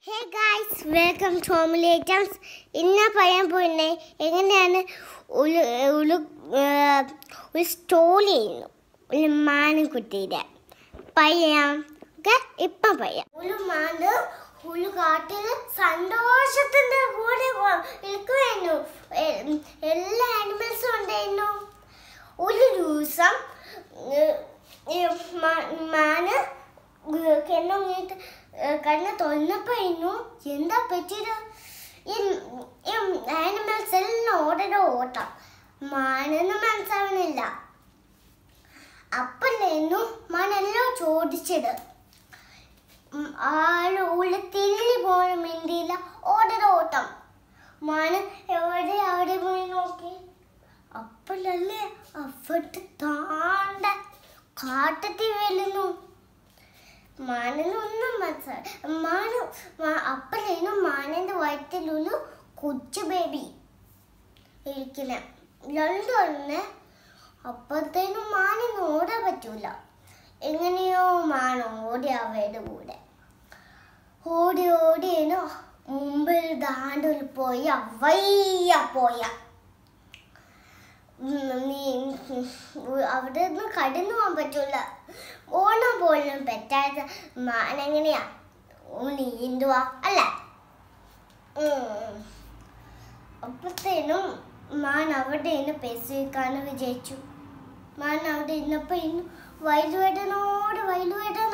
Hey guys welcome to ഓമിലി items ഇന്ന് പറയാൻ പോയിരുന്നെ എങ്ങനെയാണ് ഒരു ഒരു ഏർ, ഒരു സ്റ്റോറി ചെയ്യുന്നു ഒരു മാനക്കുട്ടിയുടെ പറയാം ഓക്കെ ഇപ്പം പറയാം ഒരു മാന് ഒരു കാട്ടിൽ സന്തോഷത്തിന്റെ കൂടെ നിൽക്കുമായിരുന്നു എല്ലാ ആനിമൽസും ഉണ്ടായിരുന്നു ഒരു ദിവസം ഏർ, ഈ മാ- മാന് കണ്ണങ്ങിട്ട് കണ്ണ് തുറന്നപ്പോയിരുന്നു എന്താ പറ്റിയത് ഈ ഈ ആനിമൽസ് എല്ലാം ഓടര ഓട്ടം മാനെന്ന് മനസ്സാവണില്ല അപ്പല്ലായിരുന്നു മാനെല്ലാം ചോദിച്ചത് ഉം, ആള് ഉള്ളത്തില്ലി പോലും മിണ്ടിയില്ല ഓടര ഓട്ടം മാന് എവിടെ അവിടെ പോയി നോക്കി അപ്പോഴല്ലേ അവിടെ താണ്ട കാട്ടത്തി വരുന്നു മാനനൊന്നും മനസ്സിലായി മാന അപ്പോഴേനും മാനന്റെ വയറ്റിലൊരു കൊച്ചു ബേബി ഇരിക്കണ രണ്ടു തന്നെ അപ്പത്തേനും മാനിന് ഓടാൻ പറ്റൂല എങ്ങനെയോ മാൻ ഓടി അവയുടെ കൂടെ ഓടി ഓടിയേനോ മുമ്പിൽ ദാണ്ടൊരു പോയ വയ്യ പോയ ഉം, നീ ഉം, അവിടെ നിന്ന് കടന്നു പോകാൻ പറ്റൂല ഓണം പോലും പറ്റാത്ത മാൻ എങ്ങനെയാ ഓ നീന്തുവാ അല്ല ഉം. അപ്പത്തേനും മാൻ അവിടെ നിന്ന് പെസുക്കാന്ന് വിചാരിച്ചു മാൻ അവിടെ ഇരുന്നപ്പോ ഇന്ന് വയലുവേടനോട് വയലുവേടന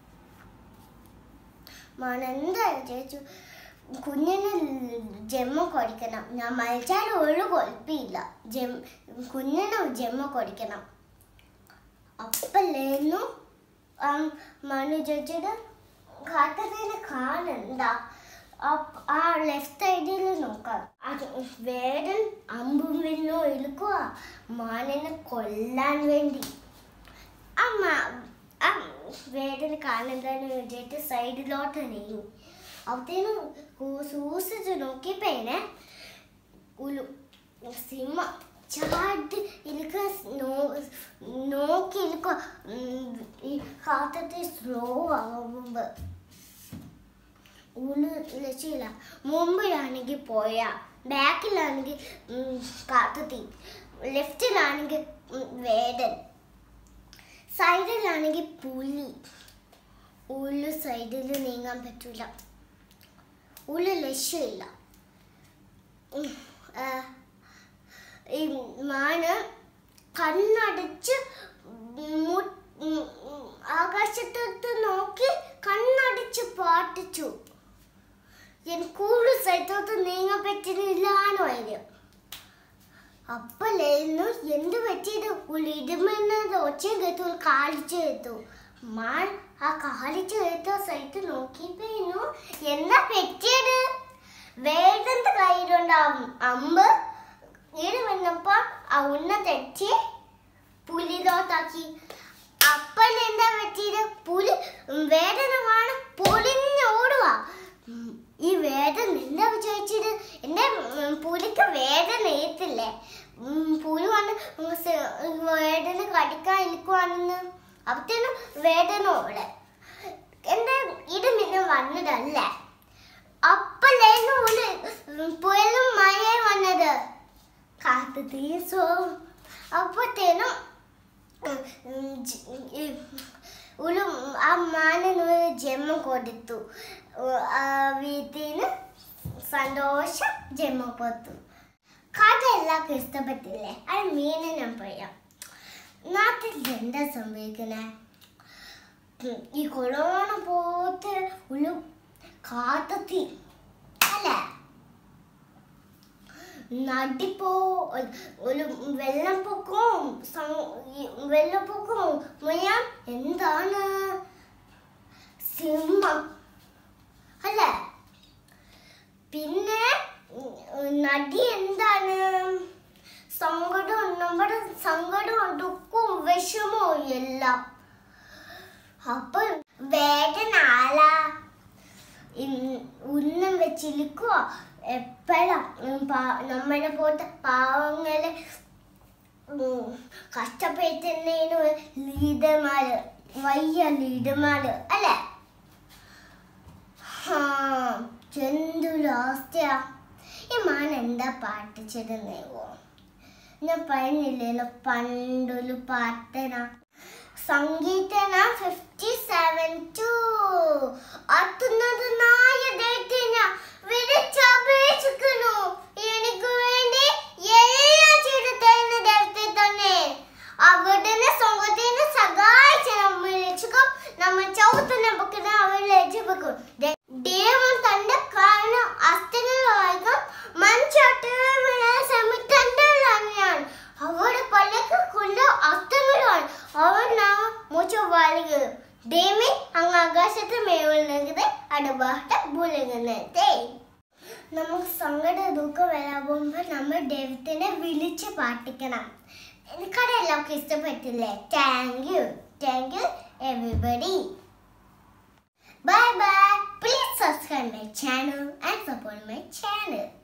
മാൻ എന്താ വിചാരിച്ചു കുഞ്ഞിന് ജന്മ കൊടുക്കണം ഞാൻ മരിച്ചാലും ഒരു കുഴപ്പമില്ല ജം കുഞ്ഞിന് ജന്മ കൊടുക്കണം അപ്പല്ലേന്നു മനു ചോദിച്ചത് കാട്ടത്തിന് കാണണ്ട അപ്പ- ആ ലെഫ്റ്റ് സൈഡിൽ നോക്കാം അത് വേടൻ അമ്പും വില്ലോ ഇരിക്കുക മാനിനെ കൊല്ലാൻ വേണ്ടി ആ മാ- ആ വേടന് കാണണ്ടെന്ന് വിചാരിച്ച് സൈഡിലോട്ട് നീങ്ങി അവിടത്തേനും സൂക്ഷിച്ച് നോക്കിയപ്പോനെ ഒരു സിംഹ ചാടി ഇരിക്ക നോക്കി ഇരിക്ക ഈ കാത്തത്തെ സ്ലോ ആവുമ്പോ ഒരു രക്ഷയില്ല മുമ്പിലാണെങ്കിൽ പോയ ബാക്കിലാണെങ്കിൽ കാത്തത്തി ലെഫ്റ്റിലാണെങ്കിൽ വേടൻ സൈഡിലാണെങ്കിൽ പുലി ഒരു സൈഡിൽ നീങ്ങാൻ പറ്റൂല ഒരു ലക്ഷ്യമില്ല ഉം, ആ, ഈ മാന് കണ്ണടച്ച് മു- ഉം, ഉം, ആകാശത്തോട്ട് നോക്കി കണ്ണടച്ച് പാട്ടിച്ചു എനിക്ക് കൂടുതൽ സ്ഥലത്തോട്ട് നീങ്ങാൻ പറ്റുന്നില്ലാന്ന് വരും അപ്പല്ലായിരുന്നു എന്ത് പറ്റിയത് ഒരു ഇടുമെന്നത് ഒച്ചയും കേട്ടു ഒരു കാലിച്ച് കേട്ടു മാൻ ആ കാലിച്ച് കേട്ട സ്ഥലത്ത് നോക്കിയപ്പോയിരുന്നു എന്താ പറ്റിയത് വേഗത്തെ കയ്യിലുണ്ടാവും അമ്പ് ഈട് വന്നപ്പോ ആ ഉണ്ണ തെറ്റി പുലിലോട്ടാക്കി അപ്പോൾ എന്താ പറ്റിയത് പുലി വേദന കാണും പൊലിഞ്ഞ് ഓടുക ഉം, ഈ വേദന എന്താ വിചാരിച്ചത് എന്റെ ഉം, പുലിക്ക് വേദന ഏത്തില്ലേ ഉം, പുലി വന്ന് ഉം, സ- വേദന കടിക്കാൻ ഇരിക്കുവാണെന്ന് അപ്പത്തേനും വേദന ഓടെ എന്റെ ഇത് പിന്നെ വന്നതല്ലേ അപ്പല്ലേന്നു ഒരു പുയലും മഴയും വന്നത് കാത്തു തീസോ അപ്പത്തേനും ഉം, ഉം, ജ- ഈ ഒരു ആ മാനന് ഒരു ജന്മം കൊടുത്തു ഉ- ആ വീട്ടിന് സന്തോഷം ജന്മം കൊടുത്തു കഥ എല്ലാവർക്കും ഇഷ്ടപ്പെട്ടില്ലേ അത് മീനെ ഞാൻ പറയാം നാട്ടിൽ എന്താ സംഭവിക്കണേ ഉം, ഈ കൊറോണ പോയിട്ട് ഒരു കാട്ടത്തി അല്ലേ നടിപ്പോ ഒരു- ഒരു വെള്ളപ്പൊക്കവും സം- ഈ വെള്ളപ്പൊക്കവും മുയാൻ എന്താണ് സിംഹം അല്ലേ പിന്നെ ഉം, നടി എന്താണ് സങ്കടവും നമ്മുടെ സങ്കടവും ദുഃഖവും വിഷമവും എല്ലാം അപ്പൊ വേദന ആലാ ഇൻ- ഉന്നം വെച്ചിരിക്കുക എപ്പോഴും നമ്മളെ പോലത്തെ പാവങ്ങളെ ഉം, കഷ്ടപ്പെടുത്തുന്നതിന് ലീഡർമാര് വയ്യ ലീഡർമാര് അല്ലേ ആ എന്തു ലാസ്റ്റയാ ഈ മാൻ എന്താ പാട്ടിച്ചിരുന്നേവോ ഞാൻ പറഞ്ഞില്ലല്ലോ പണ്ടൊരു പാട്ടന സംഗീതന ഫിഫ്റ്റി സെവൻ ടു അത്തുന്നതിനായ ദൈത്യന വിളിച്ചപേക്ഷിക്കുന്നു എനിക്ക് വേണ്ടി എല്ലാം ചെയ്തു തരുന്ന ദൈവത്തെ തന്നെ അവിടുന്ന് സ്വന്തത്തിന് സഹായിച്ച നമ്മൾ രക്ഷിക്കും നമ്മൾ ചവിട്ടുന്ന ബുക്കിനെ അവർ രക്ഷിക്കും ദൈവം തന്റെ കാരണം അസ്ഥികളായിരിക്കും മൺചട്ടികൾ ശ്രമിക്കേണ്ടതാണ് അവരുടെ പലക്ക് കൊല്ല അർത്ഥങ്ങളാണ് അവർ നാം മുച്ചുവാളികൾ ദൈവം അങ്ങ് ആകാശത്ത് മേവുള്ളത് അടുപാട്ട ഭൂലുന്നത് നമുക്ക് സങ്കട ദുഃഖം വരാൻ പോകുമ്പോൾ നമ്മൾ ദൈവത്തിനെ വിളിച്ച് പാട്ടിക്കണം എനിക്കത് എല്ലാവർക്കും ഇഷ്ടപ്പെട്ടില്ലേ thank you thank you everybody bye bye please subscribe my channel and support my channel